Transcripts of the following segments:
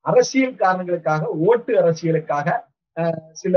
அரசியல் காரணங்களுக்காக ஓட்டு அரசியலுக்காக சில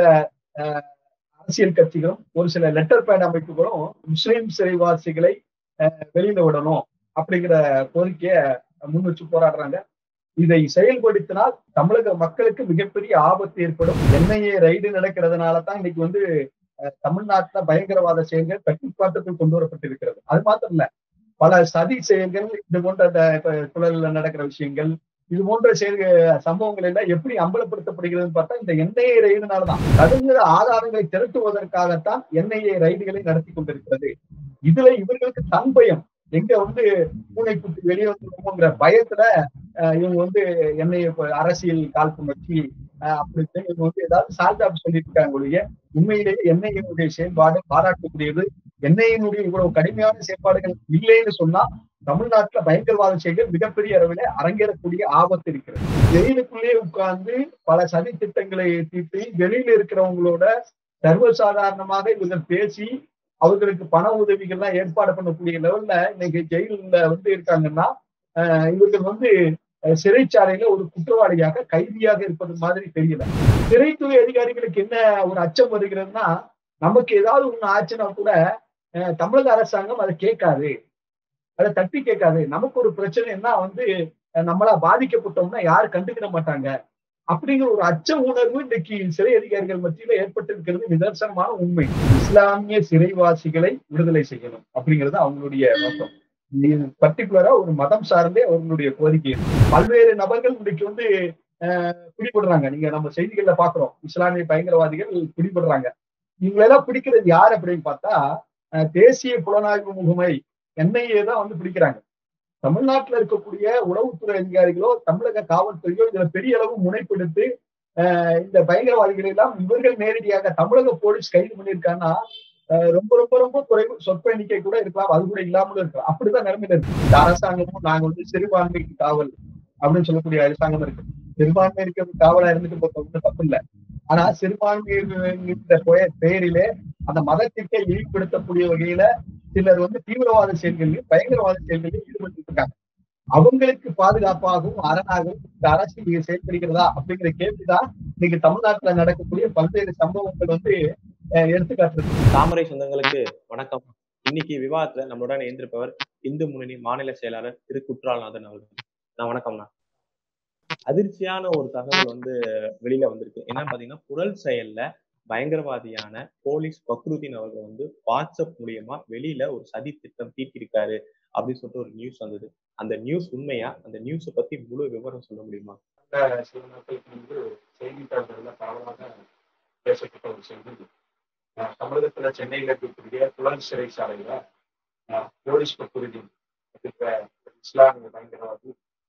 அரசியல் கட்சிகளும் ஒரு சில லெட்டர் பேட் அமைப்புகளும் முஸ்லிம் சிறைவாசிகளை வெளியில விடணும் அப்படிங்கிற கோரிக்கைய முன் வச்சு போராடுறாங்க இதை செயல்படுத்தினால் தமிழக மக்களுக்கு மிகப்பெரிய ஆபத்து ஏற்படும் என்ஐஏ ரைடு நடக்கிறதுனால தான் இன்னைக்கு வந்து தமிழ்நாட்டுல பயங்கரவாத செயல்கள் கட்டுப்பாட்டுக்குள் கொண்டு வரப்பட்டிருக்கிறது அது மாத்திரம் இல்ல பல சதி செயல்கள் இது போன்ற குழல்ல நடக்கிற விஷயங்கள் இது போன்ற செயல்கள் சம்பவங்கள் எல்லாம் எப்படி அம்பலப்படுத்தப்படுகிறதுன்னு பார்த்தா இந்த என்ஐஏ ரைடுனாலதான் தகுந்த ஆதாரங்களை திரட்டுவதற்காகத்தான் என்ஐஏ ரைடுகளை நடத்தி கொண்டிருக்கிறது இதுல இவர்களுக்கு தன் பயம் எங்க வந்து பூனை குட்டி வெளியே வந்துருமோங்கிற பயத்துல இவங்க வந்து என்னைய அரசியல் காழ்ப்புணர்ச்சி அப்படி இவங்க வந்து ஏதாவது சால்டாப் சொல்லிட்டு இருக்காங்க ஒழிய உண்மையிலேயே என்ஐஏனுடைய செயல்பாடு பாராட்டக்கூடியது என்ஐஏனுடைய இவ்வளவு கடுமையான செயல்பாடுகள் இல்லைன்னு சொன்னா தமிழ்நாட்டுல பயங்கரவாத செயல்கள் மிகப்பெரிய அளவில் அரங்கேறக்கூடிய ஆபத்து இருக்கிறது ஜெயிலுக்குள்ளேயே உட்கார்ந்து பல சதி திட்டங்களை தீட்டி வெளியில இருக்கிறவங்களோட சர்வசாதாரணமாக இவர்கள் பேசி அவர்களுக்கு பண உதவிகள்லாம் ஏற்பாடு பண்ணக்கூடிய லெவல்ல இன்னைக்கு ஜெயில வந்து இருக்காங்கன்னா இவர்கள் வந்து சிறைச்சாலையில ஒரு குற்றவாளியாக கைதியாக இருப்பது மாதிரி தெரியல சிறைத்துறை அதிகாரிகளுக்கு என்ன ஒரு அச்சம் வருகிறதுனா நமக்கு ஏதாவது ஒண்ணு ஆச்சுன்னா கூட தமிழக அரசாங்கம் அதை கேட்காது அதை தட்டி கேட்காது நமக்கு ஒரு பிரச்சனைன்னா வந்து நம்மளா பாதிக்கப்பட்டோம்னா யாரும் கண்டுக்கிட மாட்டாங்க அப்படிங்கிற ஒரு அச்ச உணர்வு இன்னைக்கு சிறை அதிகாரிகள் மத்தியில ஏற்பட்டிருக்கிறது நிதர்சனமான உண்மை இஸ்லாமிய சிறைவாசிகளை விடுதலை செய்யணும் அப்படிங்கிறது அவங்களுடைய நோக்கம் பர்டிகுலரா ஒரு மதம் சார்ந்தே அவர்களுடைய கோரிக்கை பல்வேறு நபர்கள் இன்னைக்கு வந்து பிடிபடுறாங்க நீங்க நம்ம செய்திகள்ல பாக்குறோம் இஸ்லாமிய பயங்கரவாதிகள் பிடிபடுறாங்க இவங்களெல்லாம் பிடிக்கிறது யார் அப்படின்னு பார்த்தா தேசிய புலனாய்வு முகமை என்ஐஏ தான் வந்து பிடிக்கிறாங்க தமிழ்நாட்டில் இருக்கக்கூடிய உளவுத்துறை அதிகாரிகளோ தமிழக காவல்துறையோ இதுல பெரிய அளவு முனைப்பெடுத்து இந்த பயங்கரவாதிகளை எல்லாம் இவர்கள் நேரடியாக தமிழக போலீஸ் கைது பண்ணியிருக்காங்கன்னா ரொம்ப ரொம்ப ரொம்ப குறைவு சொற்ப எண்ணிக்கை கூட இருக்கலாம் அது கூட இல்லாமலும் இருக்கலாம் அப்படிதான் நிலைமையில இருக்கு இந்த அரசாங்கமும் நாங்க வந்து சிறுபான்மைக்கு காவல் அப்படின்னு சொல்லக்கூடிய அரசாங்கம் இருக்கு சிறுபான்மை இருக்க காவலா இருந்துட்டு போறது தப்பு இல்லை ஆனா சிறுபான்மையின்ற பெயரிலே அந்த மதத்திற்கை இழிவுபடுத்தக்கூடிய வகையில சிலர் வந்து தீவிரவாத செயல்களிலும் பயங்கரவாத செயல்களிலும் ஈடுபட்டு இருக்காங்க அவங்களுக்கு பாதுகாப்பாகவும் அரணாகவும் இந்த அரசு இங்க செயல்படுகிறதா அப்படிங்கிற கேள்விதான் இன்னைக்கு தமிழ்நாட்டுல நடக்கக்கூடிய பல்வேறு சம்பவங்கள் வந்து எடுத்துக்காட்டுறது தாமரை சொந்தங்களுக்கு வணக்கம் இன்னைக்கு விவாதத்துல நம்மளுடன் எழுந்திருப்பவர் இந்து முன்னணி மாநில செயலாளர் திரு குற்றாலநாதன் அவர்கள் நான் வணக்கம்ண்ணா அதிர்ச்சியான ஒரு தகவல் வந்து வெளியில வந்திருக்கு என்னன்னு பாத்தீங்கன்னா புழல் செயல்ல பயங்கரவாதியான போலீஸ் பக்ருதீன் அவர்கள் வந்து வாட்ஸ்அப் மூலியமா வெளியில ஒரு சதி திட்டம் தீட்டிருக்காரு அப்படின்னு சொல்லிட்டு ஒரு நியூஸ் வந்தது அந்த நியூஸ் உண்மையா அந்த நியூஸை பத்தி முழு விவரம் சொல்ல முடியுமா சில நாட்களுக்கு முன்பு செய்தித்தாள்கள்ல பரவலாக பேசப்பட்ட ஒரு செய்தி தமிழகத்துல சென்னையில இருக்கக்கூடிய புலன் சிறைச்சாலையில போலீஸ் பக்ருதீன் இஸ்லாமிய பயங்கரவாதி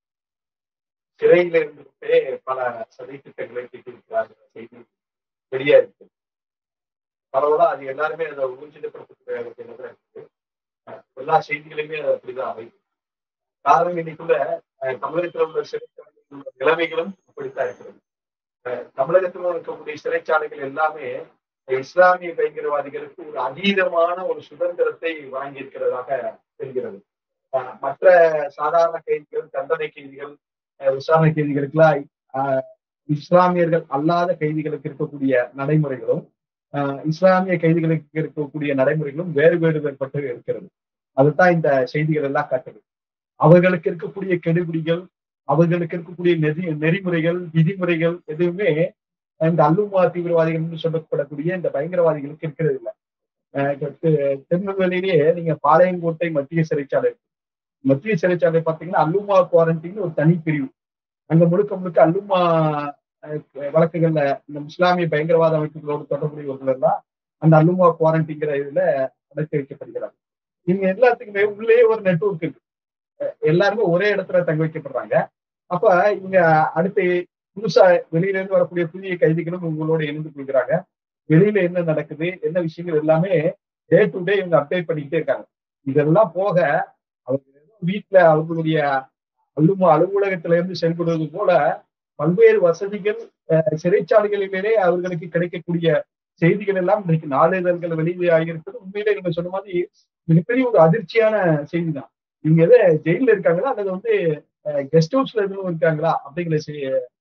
சிறையில இருந்துகிட்டே பல சதி திட்டங்களை தீட்டிருக்கிறார்கள் செய்தி வெளியா இருக்கு பரவாயில்ல அது எல்லாருமே அதை ஊர்ஜிதப்படுத்தக்கூடிய இருக்கு எல்லா செய்திகளையுமே அது அப்படிதான் அமைது காரணம் இன்னைக்குள்ள தமிழகத்தில் உள்ள சிறைச்சாலைகள் உள்ள நிலைமைகளும் அப்படித்தான் இருக்கிறது தமிழகத்தில் இருக்கக்கூடிய சிறைச்சாலைகள் எல்லாமே இஸ்லாமிய பயங்கரவாதிகளுக்கு ஒரு அதீதமான ஒரு சுதந்திரத்தை வழங்கி இருக்கிறதாக தெரிகிறது மற்ற சாதாரண கைதிகள் தண்டனை கைதிகள் விசாரணை கைதிகளுக்கெல்லாம் இஸ்லாமியர்கள் அல்லாத கைதிகளுக்கு இருக்கக்கூடிய நடைமுறைகளும் இஸ்லாமிய கைதிகளுக்கு இருக்கக்கூடிய நடைமுறைகளும் வேறு வேறு வேறுபட்டு இருக்கிறது அதுதான் இந்த செய்திகள் எல்லாம் காட்டுது அவர்களுக்கு இருக்கக்கூடிய கெடுபிடிகள் அவர்களுக்கு இருக்கக்கூடிய நெறி நெறிமுறைகள் விதிமுறைகள் எதுவுமே இந்த அல்லுமா தீவிரவாதிகள் சொல்லப்படக்கூடிய இந்த பயங்கரவாதிகளுக்கு இருக்கிறது இல்லை திருநெல்வேலியிலேயே நீங்க பாளையங்கோட்டை மத்திய சிறைச்சாலை இருக்கு மத்திய சிறைச்சாலை பார்த்தீங்கன்னா அல்லுமா குவாரண்டைன் ஒரு தனி பிரிவு அங்க முழுக்க முழுக்க அல்லுமா வழக்குகள்ல இந்த இஸ்லாமிய பயங்கரவாத அமைப்புகளோடு தொடர்புடையவர்கள் எல்லாம் அந்த அல்லுமா குவாரண்டைங்கிற இதுல அடைத்து வைக்கப்படுகிறாங்க இவங்க எல்லாத்துக்குமே உள்ளே ஒரு நெட்ஒர்க் இருக்கு எல்லாருமே ஒரே இடத்துல தங்க வைக்கப்படுறாங்க அப்ப இங்க அடுத்து புதுசா வெளியில இருந்து வரக்கூடிய புதிய கைதிகளும் உங்களோட இணைந்து கொள்கிறாங்க வெளியில என்ன நடக்குது என்ன விஷயங்கள் எல்லாமே டே டு டே இவங்க அப்டேட் பண்ணிக்கிட்டே இருக்காங்க இதெல்லாம் போக அவங்க வீட்டுல அவர்களுடைய அல்லுமா அலுவலகத்தில இருந்து செயல்படுவது போல பல்வேறு வசதிகள் சிறைச்சாலைகளிலே அவர்களுக்கு கிடைக்கக்கூடிய செய்திகள் எல்லாம் இன்றைக்கு நாளிதழ்கள் வெளியாகிருக்கிறது உண்மையிலே நீங்க சொன்ன மாதிரி மிகப்பெரிய ஒரு அதிர்ச்சியான செய்தி தான் இவங்க எதை ஜெயில இருக்காங்களா அல்லது வந்து கெஸ்ட் ஹவுஸ்ல எதுவும் இருக்காங்களா அப்படிங்கிற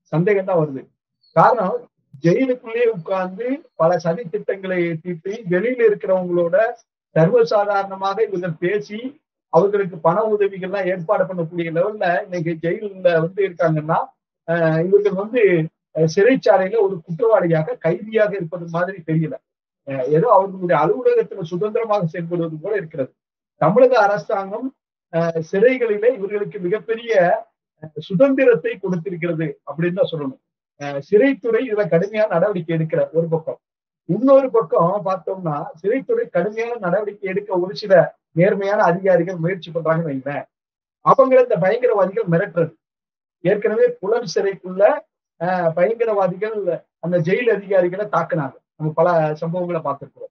சந்தேகம் தான் வருது காரணம் ஜெயிலுக்குள்ளே உட்கார்ந்து பல சதி திட்டங்களை தீட்டி வெளியில இருக்கிறவங்களோட சர்வசாதாரணமாக இவர்கள் பேசி அவர்களுக்கு பண உதவிகள்லாம் ஏற்பாடு பண்ணக்கூடிய லெவல்ல இன்னைக்கு ஜெயில வந்து இருக்காங்கன்னா ஆஹ் இவர்கள் வந்து அஹ் சிறைச்சாலையில ஒரு குற்றவாளியாக கைதியாக இருப்பது மாதிரி தெரியல அஹ் ஏதோ அவர்களுடைய அலுவலகத்துல சுதந்திரமாக செயல்படுவது போல இருக்கிறது தமிழக அரசாங்கம் அஹ் சிறைகளிலே இவர்களுக்கு மிகப்பெரிய அஹ் சுதந்திரத்தை கொடுத்திருக்கிறது அப்படின்னு தான் சொல்லணும் அஹ் சிறைத்துறை இதுல கடுமையான நடவடிக்கை எடுக்கிற ஒரு பக்கம் இன்னொரு பக்கம் பார்த்தோம்னா சிறைத்துறை கடுமையான நடவடிக்கை எடுக்க ஒரு சில நேர்மையான அதிகாரிகள் முயற்சி பண்றாங்கன்னு வைங்களேன் அவங்கள இந்த பயங்கரவாதிகள் மிரட்டுறது ஏற்கனவே புலன் சிறைக்குள்ள அஹ் பயங்கரவாதிகள் அந்த ஜெயில் அதிகாரிகளை தாக்குனாங்க நம்ம பல சம்பவங்களை பார்த்திருக்கிறோம்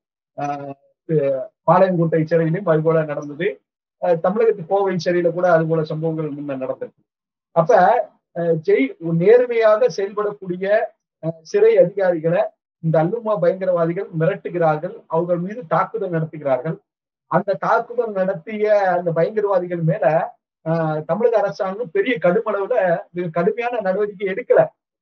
ஆஹ் பாளையங்கோட்டை சிறையிலும் அது போல நடந்தது அஹ் தமிழகத்து கோவை சிறையில கூட அது போல சம்பவங்கள் முன்ன நடந்திருக்கு அப்ப அஹ் ஜெய் நேர்மையாக செயல்படக்கூடிய அஹ் சிறை அதிகாரிகளை இந்த அல்லுமா பயங்கரவாதிகள் மிரட்டுகிறார்கள் அவர்கள் மீது தாக்குதல் நடத்துகிறார்கள் அந்த தாக்குதல் நடத்திய அந்த பயங்கரவாதிகள் மேல ஆஹ் தமிழக அரசாங்கம் பெரிய கடுமளவுல மிக கடுமையான நடவடிக்கை எடுக்கல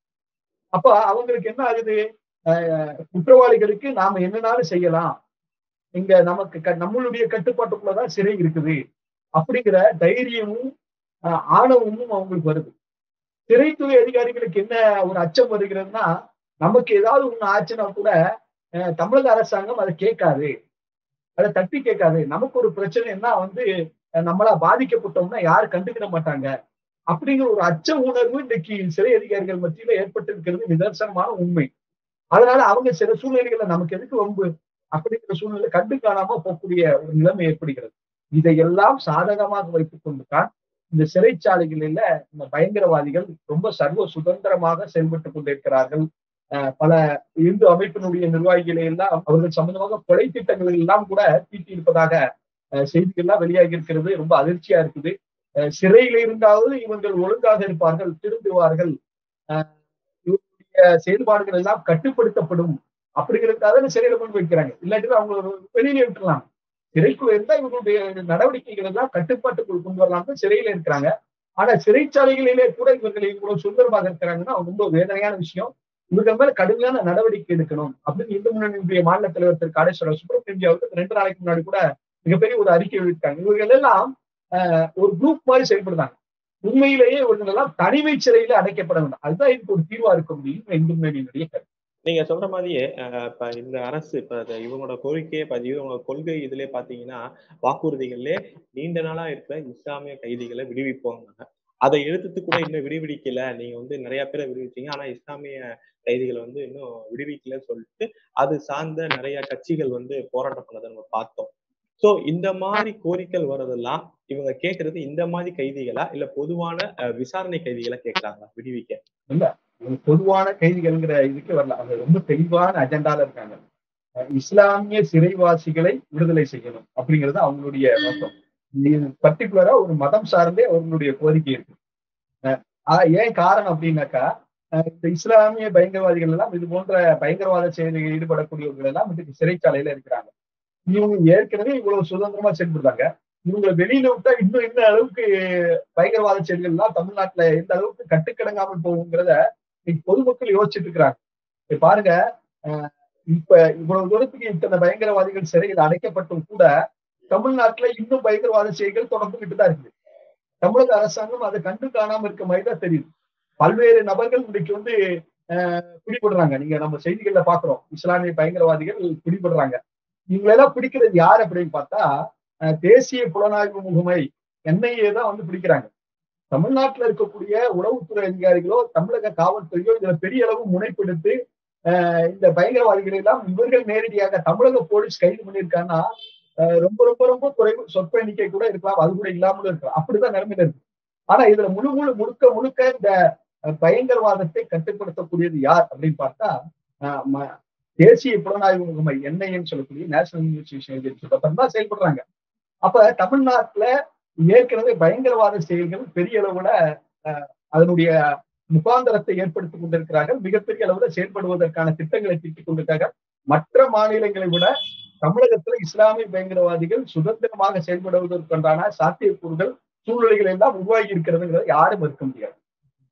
அப்ப அவங்களுக்கு என்ன ஆகுது ஆஹ் குற்றவாளிகளுக்கு நாம என்னனாலும் செய்யலாம் இங்க நமக்கு க- நம்மளுடைய கட்டுப்பாட்டுக்குள்ளதான் சிறை இருக்குது அப்படிங்கிற தைரியமும் ஆஹ் ஆணவமும் அவங்களுக்கு வருது சிறைத்துறை அதிகாரிகளுக்கு என்ன ஒரு அச்சம் வருகிறதுனா நமக்கு ஏதாவது ஒண்ணு ஆச்சுன்னா கூட அஹ் தமிழக அரசாங்கம் அதை கேட்காது அதை தட்டி கேட்காது நமக்கு ஒரு பிரச்சனைன்னா வந்து அஹ் நம்மளா பாதிக்கப்பட்டோம்னா யாரும் கண்டுக்கிட மாட்டாங்க அப்படிங்கிற ஒரு அச்ச உணர்வு இன்னைக்கு சிறை அதிகாரிகள் மத்தியில ஏற்பட்டிருக்கிறது நிதர்சனமான உண்மை அதனால அவங்க சில சூழ்நிலைகளை நமக்கு எதுக்கு வம்பு அப்படிங்கிற சூழ்நிலை கண்டு காணாம போகக்கூடிய ஒரு நிலைமை ஏற்படுகிறது இதையெல்லாம் சாதகமாக வைத்துக் கொண்டுதான் இந்த சிறைச்சாலைகளில இந்த பயங்கரவாதிகள் ரொம்ப சர்வ சுதந்திரமாக செயல்பட்டு கொண்டிருக்கிறார்கள் அஹ் பல இந்து அமைப்பினுடைய நிர்வாகிகளை எல்லாம் அவர்கள் சம்பந்தமாக கொலை திட்டங்கள் எல்லாம் கூட தீட்டி இருப்பதாக அஹ் செய்திகள்லாம் வெளியாகி இருக்கிறது ரொம்ப அதிர்ச்சியா இருக்குது அஹ் சிறையில இருந்தாவது இவங்கள் ஒழுங்காக இருப்பார்கள் திருந்துவார்கள் அஹ் இவருடைய செயல்பாடுகள் எல்லாம் கட்டுப்படுத்தப்படும் அப்படிங்கிறதுக்காக சிறையில கொண்டு வைக்கிறாங்க இல்லாட்டி அவங்க வெளியில விட்டுலாம் சிறைக்குள்ள இருந்தா இவங்களுடைய நடவடிக்கைகள் எல்லாம் கட்டுப்பாட்டுக்குள் கொண்டு வரலாம்னு சிறையில இருக்கிறாங்க ஆனா சிறைச்சாலைகளிலே கூட இவர்கள் இவ்வளவு சுதந்திரமாக இருக்கிறாங்கன்னா ரொம்ப வேதனையான விஷயம் இவர்கள் மேல கடுமையான நடவடிக்கை எடுக்கணும் அப்படின்னு இந்து முன்னணியுடைய மாநில தலைவர் திரு காடேஸ்வரர் சுப்பிரமணியம் அவர்கள் ரெண்டு நாளைக்கு முன்னாடி கூட மிகப்பெரிய ஒரு அறிக்கை விட்டாங்க இவர்கள் எல்லாம் ஆஹ், ஒரு குரூப் மாதிரி செயல்படுறாங்க உண்மையிலேயே இவர்கள் எல்லாம் தனிமை சிறையில அடைக்கப்பட வேண்டும் அதுதான் இதுக்கு ஒரு தீர்வா இருக்க முடியும் இந்து முன்னணியினுடைய கருத்து நீங்க சொல்ற மாதிரியே அஹ், இப்ப இந்த அரசு இப்ப அது இவங்களோட கோரிக்கையே இப்ப இவங்களோட கொள்கை இதுலயே பாத்தீங்கன்னா வாக்குறுதிகள்லே நீண்ட நாளா இருக்கிற இஸ்லாமிய கைதிகளை விடுவிப்போங்க அதை எடுத்துட்டு கூட இன்னும் விடுவிக்கல நீங்க வந்து நிறைய பேரை விடுவிச்சீங்க ஆனா இஸ்லாமிய கைதிகளை வந்து இன்னும் விடுவிக்கலன்னு சொல்லிட்டு அது சார்ந்த நிறைய கட்சிகள் வந்து போராட்டம் பண்ணதை நம்ம பார்த்தோம் சோ இந்த மாதிரி கோரிக்கைகள் வர்றதெல்லாம் இவங்க கேக்குறது இந்த மாதிரி கைதிகளா இல்ல பொதுவான அஹ், விசாரணை கைதிகளா கேக்குறாங்களா விடுவிக்க இவங்க பொதுவான கைதிகள்ங்கிற இதுக்கு வரல அவங்க ரொம்ப தெளிவான அஜெண்டால இருக்காங்க அஹ் இஸ்லாமிய சிறைவாசிகளை விடுதலை செய்யணும் அப்படிங்கிறது அவங்களுடைய நோக்கம் இது பர்டிகுலரா ஒரு மதம் சார்ந்தே அவர்களுடைய கோரிக்கை இருக்கு அஹ் ஆஹ் ஏன் காரணம் அப்படின்னாக்கா அஹ் இந்த இஸ்லாமிய பயங்கரவாதிகள் எல்லாம் இது போன்ற பயங்கரவாத செயலில் ஈடுபடக்கூடியவர்கள் எல்லாம் இன்னைக்கு சிறைச்சாலையில இருக்கிறாங்க இவங்க ஏற்கனவே இவ்வளவு சுதந்திரமா செயல்படுறாங்க இவங்களை வெளியில விட்டா இன்னும் இந்த அளவுக்கு பயங்கரவாத செயல்கள் எல்லாம் தமிழ்நாட்டுல எந்த அளவுக்கு கட்டுக்கடங்காமல் போகுங்கிறத இன்னைக்கு பொதுமக்கள் யோசிச்சுட்டு இருக்கிறாங்க இப்ப பாருங்க அஹ் இப்ப இவ்வளவு தூரத்துக்கு இத்தனை பயங்கரவாதிகள் சிறையில் அடைக்கப்பட்டும் கூட தமிழ்நாட்டுல இன்னும் பயங்கரவாத செயல்கள் தொடர்ந்துகிட்டு தான் இருக்குது தமிழக அரசாங்கம் அதை கண்டு காணாம இருக்க மாதிரி தான் தெரியுது பல்வேறு நபர்கள் இன்னைக்கு வந்து அஹ் பிடிபடுறாங்க நீங்க நம்ம செய்திகள்ல பாக்குறோம் இஸ்லாமிய பயங்கரவாதிகள் பிடிபடுறாங்க இவங்களெல்லாம் பிடிக்கிறது யார் அப்படின்னு பார்த்தா அஹ் தேசிய புலனாய்வு முகமை என்ஐஏ தான் வந்து பிடிக்கிறாங்க தமிழ்நாட்டுல இருக்கக்கூடிய உளவுத்துறை அதிகாரிகளோ தமிழக காவல்துறையோ இதுல பெரிய அளவு முனைப்பெடுத்து அஹ் இந்த பயங்கரவாதிகளை எல்லாம் இவர்கள் நேரடியாக தமிழக போலீஸ் கைது பண்ணியிருக்காங்கன்னா அஹ் ரொம்ப ரொம்ப ரொம்ப குறைவு சொற்ப எண்ணிக்கை கூட இருக்கலாம் அது கூட இல்லாமலும் இருக்கலாம் அப்படிதான் நிலைமையில இருக்கு ஆனா இதுல முழு முழு முழுக்க முழுக்க இந்த அஹ், பயங்கரவாதத்தை கட்டுப்படுத்தக்கூடியது யார் அப்படின்னு பார்த்தா அஹ், ம- தேசிய புலனாய்வு முகமை என்ஐன்னு சொல்லக்கூடிய நேஷனல் இன்வெஸ்டிகேஷன் ஏஜென்சி தான் செயல்படுறாங்க அப்ப தமிழ்நாட்டுல ஏற்கனவே பயங்கரவாத செயல்கள் பெரிய அளவுல அஹ், அதனுடைய முகாந்தரத்தை ஏற்படுத்திக் கொண்டிருக்கிறார்கள் மிகப்பெரிய அளவுல செயல்படுவதற்கான திட்டங்களை தீட்டிக் கொண்டிருக்கிறார்கள் மற்ற மாநிலங்களை விட தமிழகத்துல இஸ்லாமிய பயங்கரவாதிகள் சுதந்திரமாக செயல்படுவதற்குண்டான சாத்தியக்கூறுகள் சூழ்நிலைகள் எல்லாம் உருவாகி இருக்கிறதுங்கிறத யாரும் மறுக்க முடியாது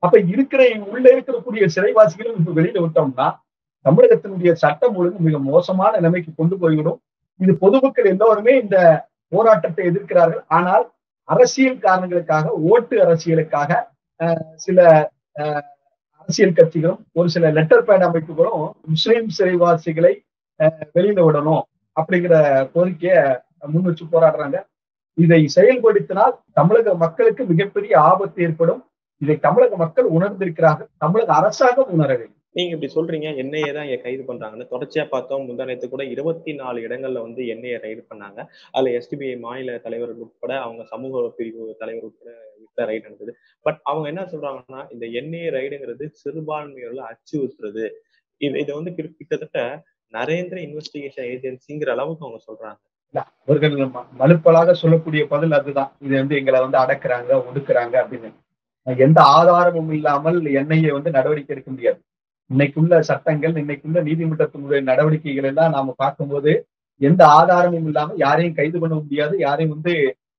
அப்ப இருக்கிற உள்ள இருக்கக்கூடிய சிறைவாசிகளும் இப்ப வெளியில விட்டோம்னா தமிழகத்தினுடைய சட்டம் ஒழுங்கு மிக மோசமான நிலைமைக்கு கொண்டு போய்விடும் இது பொதுமக்கள் எல்லோருமே இந்த போராட்டத்தை எதிர்க்கிறார்கள் ஆனால் அரசியல் காரணங்களுக்காக ஓட்டு அரசியலுக்காக சில அரசியல் கட்சிகளும் ஒரு சில லெட்டர் பேட் அமைப்புகளும் முஸ்லிம் சிறைவாசிகளை வெளியில விடணும் அப்படிங்கிற கோரிக்கைய முன் வச்சு போராடுறாங்க இதை செயல்படுத்தினால் தமிழக மக்களுக்கு மிகப்பெரிய ஆபத்து ஏற்படும் இதை தமிழக மக்கள் உணர்ந்திருக்கிறார்கள் தமிழக அரசாங்கம் உணரவில்லை நீங்க இப்படி சொல்றீங்க என்ஐஏ தான் இங்க கைது பண்றாங்கன்னு தொடர்ச்சியா பார்த்தோம் முந்தானத்து கூட இருபத்தி நாலு இடங்கள்ல வந்து என்ஐஏ ரைடு பண்ணாங்க அதுல எஸ்டிபிஐ மாநில தலைவர் உட்பட அவங்க சமூக பிரிவு தலைவர் உட்பட விட்ட ரைடு நடந்தது பட் அவங்க என்ன சொல்றாங்கன்னா இந்த என்ஐஏ ரைடுங்கிறது சிறுபான்மையோட அச்சுறுத்துறது இது இதை வந்து கிட்டத்தட்ட நரேந்திர இன்வெஸ்டிகேஷன் ஏஜென்சிங்கிற அளவுக்கு அவங்க சொல்றாங்க அவர்கள் மலுப்பலாக சொல்லக்கூடிய பதில் அதுதான் இது வந்து எங்களை வந்து அடக்குறாங்க ஒடுக்குறாங்க அப்படின்னு எந்த ஆதாரமும் இல்லாமல் என்ஐஏ வந்து நடவடிக்கை எடுக்க முடியாது இன்னைக்குள்ள சட்டங்கள் இன்னைக்குள்ள நீதிமன்றத்தினுடைய நடவடிக்கைகள் எல்லாம் நாம பார்க்கும்போது எந்த ஆதாரமும் இல்லாம யாரையும் கைது பண்ண முடியாது யாரையும் வந்து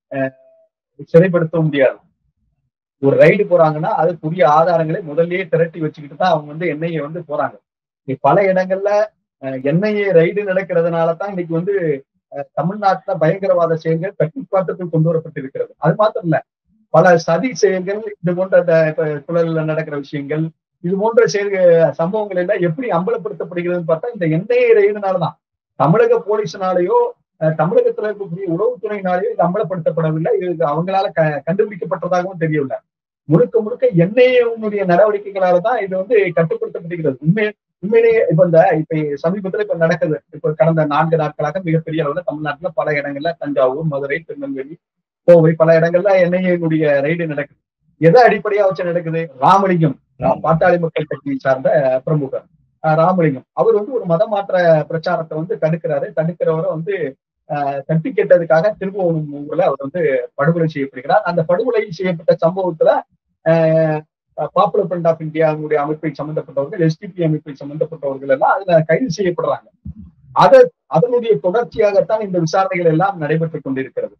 சிறைப்படுத்த முடியாது ஒரு ரைடு போறாங்கன்னா அதுக்குரிய ஆதாரங்களை முதல்லயே திரட்டி வச்சுக்கிட்டு தான் அவங்க வந்து என்ஐஏ வந்து போறாங்க பல இடங்கள்ல என்ஐஏ ரைடு நடக்கிறதுனால தான் இன்னைக்கு வந்து தமிழ்நாட்டுல பயங்கரவாத செயல்கள் கட்டுப்பாட்டுக்குள் கொண்டு வரப்பட்டிருக்கிறது அது மாத்திரம் இல்ல பல சதி செயல்கள் இது போன்ற இப்ப குழல்ல நடக்கிற விஷயங்கள் இது போன்ற செயல்கள் சம்பவங்கள் எல்லாம் எப்படி அம்பலப்படுத்தப்படுகிறதுன்னு பார்த்தா இந்த என்ஐஏ ரைடுனாலதான் தமிழக போலீஸ்னாலேயோ தமிழகத்துல இருக்கக்கூடிய உளவுத்துறையினாலேயோ இது அம்பலப்படுத்தப்படவில்லை இது அவங்களால க கண்டுபிடிக்கப்பட்டதாகவும் தெரியவில்லை முழுக்க முழுக்க என்ஐஏனுடைய நடவடிக்கைகளால தான் இது வந்து கட்டுப்படுத்தப்படுகிறது உண்மை உண்மையிலேயே இப்ப இந்த இப்ப சமீபத்துல இப்ப நடக்குது இப்ப கடந்த நான்கு நாட்களாக மிகப்பெரிய அளவுல தமிழ்நாட்டுல பல இடங்கள்ல தஞ்சாவூர் மதுரை திருநெல்வேலி கோவை பல இடங்கள்ல என்ஐஏனுடைய ரைடு நடக்குது எதை அடிப்படையா வச்சு நடக்குது ராமலிங்கம் பாட்டாளி மக்கள் கட்சியை சார்ந்த பிரமுகர் ராமலிங்கம் அவர் வந்து ஒரு மதமாற்ற பிரச்சாரத்தை வந்து தடுக்கிறாரு தடுக்கிறவரை வந்து தட்டி கேட்டதுக்காக திருபுவனம் ஊர்ல அவர் வந்து படுகொலை செய்யப்படுகிறார் அந்த படுகொலை செய்யப்பட்ட சம்பவத்துல பாப்புலர் ஃப்ரண்ட் ஆஃப் இந்தியாவுடைய அமைப்பை சம்பந்தப்பட்டவர்கள் எஸ்டிபி அமைப்பை சம்பந்தப்பட்டவர்கள் எல்லாம் அதுல கைது செய்யப்படுறாங்க அத அதனுடைய தொடர்ச்சியாகத்தான் இந்த விசாரணைகள் எல்லாம் நடைபெற்றுக் கொண்டிருக்கிறது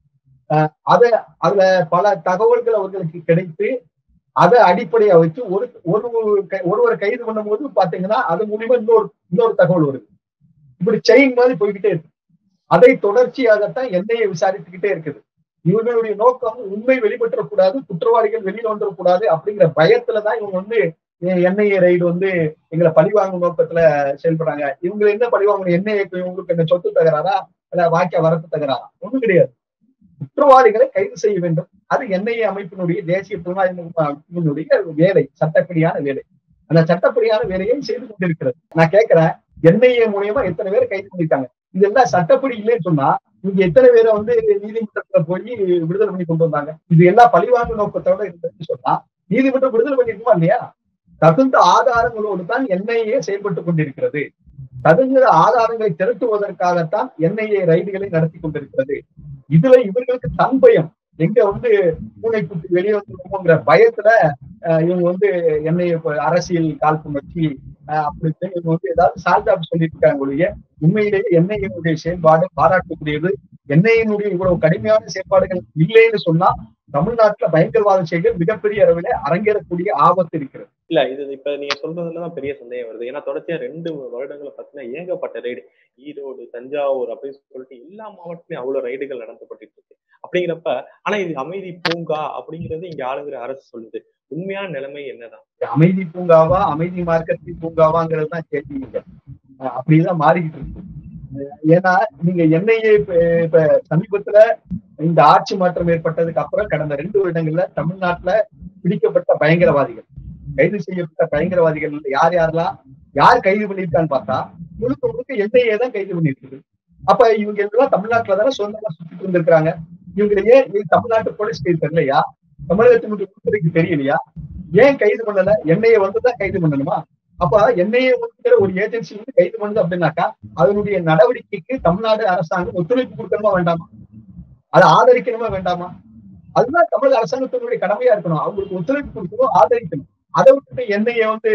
அத அதுல பல தகவல்கள் அவர்களுக்கு கிடைத்து அதை அடிப்படையா வச்சு ஒரு ஒரு ஒருவரை கைது பண்ணும் போது பாத்தீங்கன்னா அது மூலியமா இன்னொரு இன்னொரு தகவல் வருது இப்படி செயின் மாதிரி போய்கிட்டே இருக்கு அதை தொடர்ச்சியாகத்தான் என்ஐஏ விசாரித்துக்கிட்டே இருக்குது இவர்களுடைய நோக்கம் உண்மை வெளிப்பற்றக்கூடாது குற்றவாளிகள் வெளியில வந்துடக்கூடாது அப்படிங்கிற பயத்துலதான் இவங்க வந்து என்ஐஏ ரைடு வந்து எங்களை பழிவாங்கும் நோக்கத்துல செயல்படுறாங்க இவங்க என்ன பழிவாங்கணும் என்ஐஏக்கு இவங்களுக்கு என்ன சொத்து தகராறா இல்ல வாக்கிய வரப்பு தகராறா ஒண்ணும் கிடையாது குற்றவாளிகளை கைது செய்ய வேண்டும் அது என்ஐஏ அமைப்பினுடைய தேசிய புலனாய்வு வேலை சட்டப்படியான வேலை அந்த சட்டப்படியான வேலையை செய்து கொண்டிருக்கிறது நான் கேட்கிறேன் என்ஐஏ மூலியமா எத்தனை பேர் கைது பண்ணிட்டாங்க இதெல்லாம் சட்டப்படி இல்லைன்னு சொன்னா இங்க எத்தனை பேரை வந்து நீதிமன்றத்துல போய் விடுதலை பண்ணி கொண்டு வந்தாங்க இது எல்லாம் பழிவாங்கு நோக்கத்தோட இருந்ததுன்னு சொன்னா நீதிமன்றம் விடுதலை பண்ணிருக்குமா இல்லையா தகுந்த ஆதாரங்களோடு தான் என்ஐஏ செயல்பட்டு கொண்டிருக்கிறது தகுந்த ஆதாரங்களை திரட்டுவதற்காகத்தான் என்ஐஏ ரைடுகளை நடத்தி கொண்டிருக்கிறது இதுல இவர்களுக்கு தன் பயம் எங்க வந்து பூனை குட்டி வெளியே வந்துருமோங்கிற பயத்துல இவங்க வந்து என்ஐஏ அரசியல் காழ்ப்புணர்ச்சி அப்படி இவங்க வந்து ஏதாவது சால்டாப் சொல்லிட்டு இருக்காங்க ஒழிய உண்மையிலேயே என்ஐஏனுடைய செயல்பாடு பாராட்டக்கூடியது என்ஐஏனுடைய இவ்வளவு கடுமையான செயல்பாடுகள் இல்லைன்னு சொன்னா தமிழ்நாட்டுல பயங்கரவாத செயல்கள் மிகப்பெரிய அளவில் அரங்கேறக்கூடிய ஆபத்து இருக்கிறது இல்ல இது இப்ப நீங்க சொல்றதுலதான் பெரிய சந்தேகம் வருது ஏன்னா தொடர்ச்சியா ரெண்டு வருடங்களை பார்த்தீங்கன்னா ஏகப்பட்ட ரைடு ஈரோடு தஞ்சாவூர் அப்படின்னு சொல்லிட்டு எல்லா மாவட்டத்திலயும் அவ்வளவு ரைடுகள் நடத்தப்பட்டு இருக்கு அப்படிங்கிறப்ப ஆனா இது அமைதி பூங்கா அப்படிங்கிறது இங்க ஆளுங்கிற அரசு சொல்லுது உண்மையான நிலைமை என்னதான் அமைதி பூங்காவா அமைதி மார்க்கெட்டிங் பூங்காவாங்கிறது தான் கேட்டீங்க அப்படிதான் மாறிக்கிட்டு இருக்கு ஏன்னா நீங்க என்ஐஏ இப்ப சமீபத்துல இந்த ஆட்சி மாற்றம் ஏற்பட்டதுக்கு அப்புறம் கடந்த ரெண்டு வருடங்கள்ல தமிழ்நாட்டுல பிடிக்கப்பட்ட பயங்கரவாதிகள் கைது செய்யப்பட்ட பயங்கரவாதிகள் யார் யாரெல்லாம் யார் கைது பண்ணிருக்கான்னு பார்த்தா முழுக்க முழுக்க என்ஐஏ தான் கைது பண்ணிருக்கு அப்ப இவங்க எல்லாம் தமிழ்நாட்டுல தானே சொந்தமா சுத்திட்டு இருந்திருக்காங்க இவங்க ஏன் தமிழ்நாட்டு போலீஸ் கைது தெரியலையா தமிழகத்தினுடைய உள்துறைக்கு தெரியலையா ஏன் கைது பண்ணல என்ஐஏ வந்துதான் கைது பண்ணணுமா அப்ப என்ஐஏ வந்துங்கிற ஒரு ஏஜென்சி வந்து கைது பண்ணுது அப்படின்னாக்கா அதனுடைய நடவடிக்கைக்கு தமிழ்நாடு அரசாங்கம் ஒத்துழைப்பு கொடுக்கணுமா வேண்டாமா அதை ஆதரிக்கணுமா வேண்டாமா அதுதான் தமிழக அரசாங்கத்தினுடைய கடமையா இருக்கணும் அவங்களுக்கு ஒத்துழைப்பு கொடுக்கணும் ஆதரிக்கணும் அதை விட்டுட்டு என்ஐஏ வந்து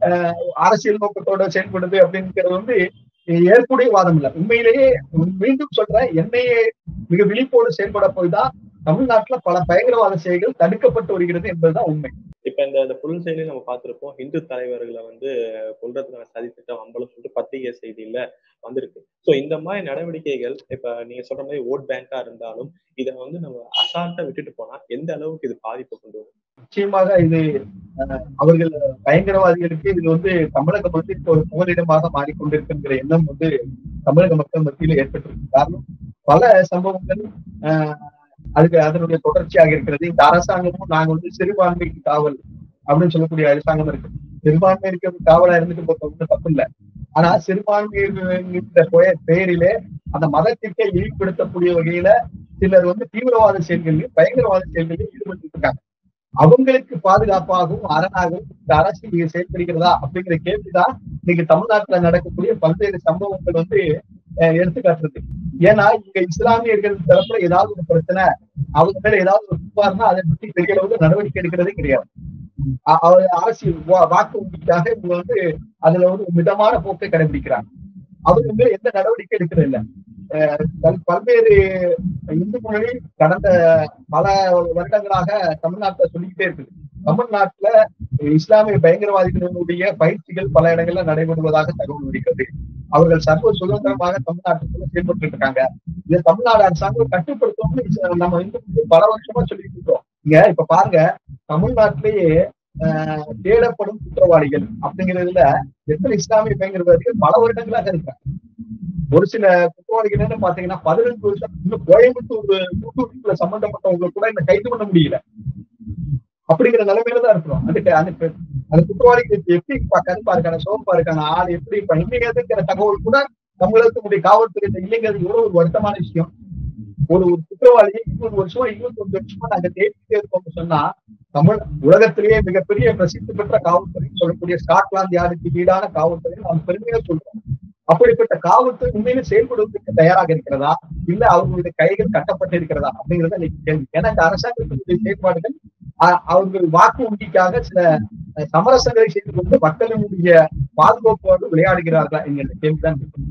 அரசியல் நோக்கத்தோட செயல்படுது அப்படிங்கிறது வந்து ஏற்புடைய வாதம் இல்லை உண்மையிலேயே மீண்டும் சொல்றேன் என்ஐஏ மிக விழிப்போடு செயல்பட போய் தான் தமிழ்நாட்டுல பல பயங்கரவாத செயல்கள் தடுக்கப்பட்டு வருகிறது என்பதுதான் உண்மை இப்ப இந்த இந்த புல் செயலையும் நம்ம பார்த்திருப்போம் இந்து தலைவர்களை வந்து கொல்றதுக்கான சதி திட்டம் அம்பலம் சொல்லிட்டு பத்திரிகை செய்தியில வந்திருக்கு சோ இந்த மாதிரி நடவடிக்கைகள் இப்ப நீங்க சொல்ற மாதிரி ஓட் பேங்கா இருந்தாலும் இதை வந்து நம்ம அசால்ட்டா விட்டுட்டு போனா எந்த அளவுக்கு இது பாதிப்பு கொண்டு வரும் நிச்சயமாக இது அஹ், அவர்கள் பயங்கரவாதிகளுக்கு இது வந்து தமிழகம் வந்து இப்போ ஒரு புகலிடமாக மாறிக்கொண்டிருக்கின்ற எண்ணம் வந்து தமிழக மக்கள் மத்தியில ஏற்பட்டிருக்கு காரணம் பல சம்பவங்கள் அஹ், அதுக்கு அதனுடைய தொடர்ச்சியாக இருக்கிறது இந்த அரசாங்கமும் நாங்க வந்து சிறுபான்மைக்கு காவல் அப்படின்னு சொல்லக்கூடிய அரசாங்கம் இருக்கு சிறுபான்மை இருக்கிறது காவலா இருந்துட்டு போறது ஒன்றும் தப்பு இல்லை ஆனா சிறுபான்மையின்ற பெயர் பெயரிலே அந்த மதத்திற்கே இழிவுபடுத்தக்கூடிய வகையில சிலர் வந்து தீவிரவாத செயல்களிலும் பயங்கரவாத செயல்களிலும் ஈடுபட்டு இருக்காங்க அவங்களுக்கு பாதுகாப்பாகவும் அரணாகவும் இந்த அரசு இங்க செயல்படுகிறதா அப்படிங்கிற கேள்விதான் இன்னைக்கு தமிழ்நாட்டுல நடக்கக்கூடிய பல்வேறு சம்பவங்கள் வந்து அஹ், எடுத்துக்காட்டுறது ஏன்னா இங்க இஸ்லாமியர்கள் தரப்புல ஏதாவது ஒரு பிரச்சனை அவங்க மேல ஏதாவது ஒரு புகார்னா அதை பத்தி பெரிய அளவுக்கு நடவடிக்கை எடுக்கிறதே கிடையாது அ- அவர் அரசியல் வா- வாக்கு வங்கிக்காக இவங்க வந்து அதுல வந்து ஒரு மிதமான போக்கை கடைபிடிக்கிறாங்க அவங்க மேல எந்த நடவடிக்கை எடுக்கிறது இல்ல அஹ், பல்- பல்வேறு இந்து முன்னணி கடந்த பல வருடங்களாக தமிழ்நாட்டுல சொல்லிக்கிட்டே இருக்குது தமிழ்நாட்டுல இஸ்லாமிய பயங்கரவாதிகளுடைய பயிற்சிகள் பல இடங்கள்ல நடைபெறுவதாக தகவல் வருகிறது அவர்கள் சர்வ சுதந்திரமாக தமிழ்நாட்டுக்குள்ள செயல்பட்டு இருக்காங்க இதை தமிழ்நாடு அரசாங்கம் கட்டுப்படுத்தணும்னு இஸ்- நம்ம இந்து முன்னணி பல வருஷமா சொல்லிட்டு இருக்கோம் இங்க இப்ப பாருங்க தமிழ்நாட்டிலேயே ஆஹ், தேடப்படும் குற்றவாளிகள் அப்படிங்கிறதுல எத்தனை இஸ்லாமிய பயங்கரவாதிகள் பல வருடங்களாக இருக்காங்க ஒரு சில குற்றவாளிகள் என்ன பாத்தீங்கன்னா பதினஞ்சு வருஷம் இன்னும் கோயம்புத்தூர் கூட்டுக்குள்ள சம்பந்தப்பட்டவங்க கூட இந்த கைது பண்ண முடியல அப்படிங்கிற நிலைமையில தான் இருக்கிறோம் அதுக்கு அந்த அந்த குற்றவாளிகளுக்கு எப்படி பா- கருப்பா இருக்காங்க சோப்பா இருக்காங்க ஆள் எப்படி இப்ப இல்லைங்கிறதுங்கிற தகவல் கூட தமிழகத்தினுடைய காவல்துறை இல்லைங்கிறது எவ்வளவு ஒரு வருத்தமான விஷயம் ஒரு ஒரு குற்றவாளியை இருபது வருஷமா இருபத்தஞ்சு வருஷமா நாங்க தேடிட்டே இருக்கோம்னு சொன்னா தமிழ் உலகத்திலேயே மிகப்பெரிய பிரசித்தி பெற்ற காவல்துறை சொல்லக்கூடிய ஸ்காட்லாந்து யாருக்கு ஈடான காவல்துறை நாம் பெருமையா சொல்றோம் அப்படிப்பட்ட காவல்துறை உண்மையிலே செயல்படுவதற்கு தயாராக இருக்கிறதா இல்ல அவர்களுடைய கைகள் கட்டப்பட்டு இருக்கிறதா அப்படிங்கறத இன்னைக்கு கேள்வி ஏன்னா இந்த அரசாங்கத்தினுடைய செயல்பாடுகள் அ- அவர்கள் வாக்கு வங்கிக்காக சில அஹ், சமரசங்களை செய்து கொண்டு மக்களினுடைய பாதுகாப்போடு விளையாடுகிறார்களா என்கிற கேள்விதான் இருக்கு.